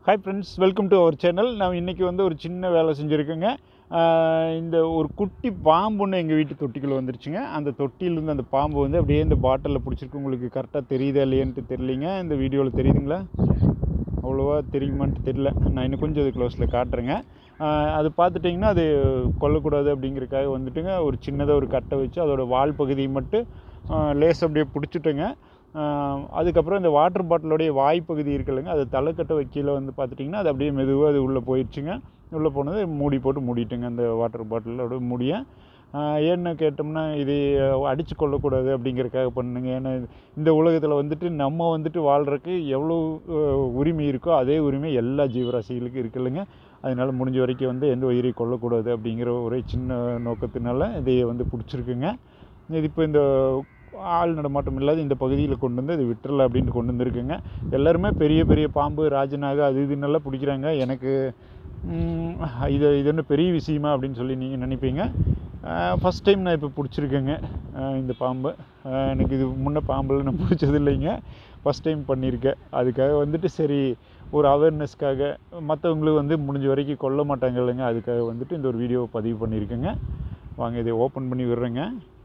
hi friends welcome to our channel நான் இன்றைக்கி வந்து ஒரு சின்ன வேலை செஞ்சுருக்கேங்க ஆஹ் இந்த ஒரு குட்டி பாம்பு ஒன்று எங்கள் வீட்டு தொட்டிக்குள்ளே வந்துருச்சுங்க அந்த தொட்டியிலேருந்து அந்த பாம்பு வந்து அப்படியே இந்த பாட்டிலில் பிடிச்சிருக்கு உங்களுக்கு கரெக்டாக தெரியுதா இல்லையான்ட்டு தெரியலிங்க இந்த வீடியோவில் தெரியுதுங்களா அவ்வளோவா தெரியுமான்ட்டு தெரியல நான் இன்னும் கொஞ்சம் அது க்ளோஸில் காட்டுறேங்க ஆஹ் அது பார்த்துட்டிங்கன்னா அது கொல்லக்கூடாது அப்படிங்கிறதுக்காக வந்துட்டுங்க ஒரு சின்னதாக ஒரு கட்டை வச்சு அதோட வால் பகுதியை மட்டும் லேஸ் அப்படியே பிடிச்சிட்டுங்க ஆஹ் அதுக்கப்புறம் இந்த வாட்டர் பாட்டிலோடைய வாய் பகுதி இருக்குல்லங்க அது தலைக்கட்டை வைக்கல வந்து பார்த்துட்டிங்கன்னா அது அப்படியே மெதுவாக அது உள்ளே போயிடுச்சுங்க உள்ளே போனது மூடி போட்டு மூடிட்டுங்க அந்த வாட்டர் பாட்டிலோட மூடிய ஆஹ் ஏன்னு கேட்டோம்னா இது அடித்து கொள்ளக்கூடாது அப்படிங்கிறதுக்காக பண்ணுங்க ஏன்னா இந்த உலகத்தில் வந்துட்டு நம்ம வந்துட்டு வாழ்கிறதுக்கு எவ்வளோ அஹ், உரிமை இருக்கோ அதே உரிமை எல்லா ஜீவராசிகளுக்கும் இருக்குல்லங்க அதனால முடிஞ்ச வரைக்கும் வந்து எந்த உயிரை கொல்லக்கூடாது அப்படிங்கிற ஒரே சின்ன நோக்கத்தினால இதை வந்து பிடிச்சிருக்குங்க இது இப்போ இந்த ஆள் நடமாட்டம் இல்லாத இந்த பகுதியில் கொண்டு வந்து இது விட்டுறல அப்படின்ட்டு கொண்டு வந்திருக்குங்க எல்லாருமே பெரிய பெரிய பாம்பு ராஜநாக அது இதுன்னெல்லாம் பிடிக்கிறாங்க எனக்கு ம், இது இது என்ன பெரிய விஷயமா அப்படின்னு சொல்லி நீங்கள் நினைப்பீங்க ஃபஸ்ட் டைம் நான் இப்போ பிடிச்சிருக்கேங்க அஹ் இந்த பாம்பு அஹ் எனக்கு இது முன்ன பாம்பில் நான் பிடிச்சது இல்லைங்க ஃபஸ்ட் டைம் பண்ணியிருக்கேன் அதுக்காக வந்துட்டு சரி ஒரு அவேர்னஸ்க்காக மற்றவங்களுக்கு வந்து முடிஞ்ச வரைக்கும் கொல்ல மாட்டாங்க இல்லைங்க அதுக்காக வந்துட்டு இந்த ஒரு வீடியோவை பதிவு பண்ணியிருக்கேங்க வாங்க இதை ஓப்பன் பண்ணி விடுறேங்க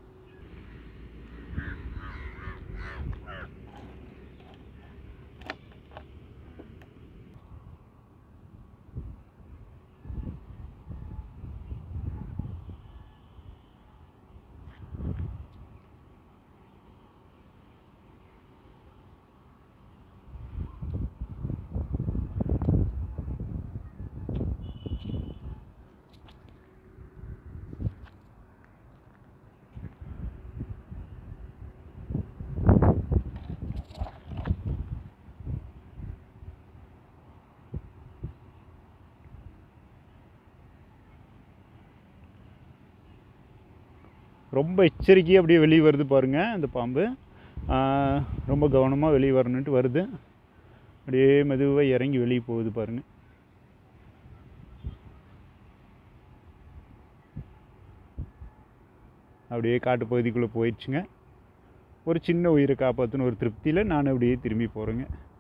ரொம்ப எச்சரிக்கையாக அப்படியே வெளியே வருது பாருங்கள் அந்த பாம்பு ஆஹ் ரொம்ப கவனமாக வெளியே வரணுன்ட்டு வருது அப்படியே மெதுவாக இறங்கி வெளியே போகுது பாருங்கள் அப்படியே காட்டு பகுதிக்குள்ளே போயிடுச்சுங்க ஒரு சின்ன உயிரை காப்பாற்றணும் ஒரு திருப்தியில் நான் அப்படியே திரும்பி போகிறேங்க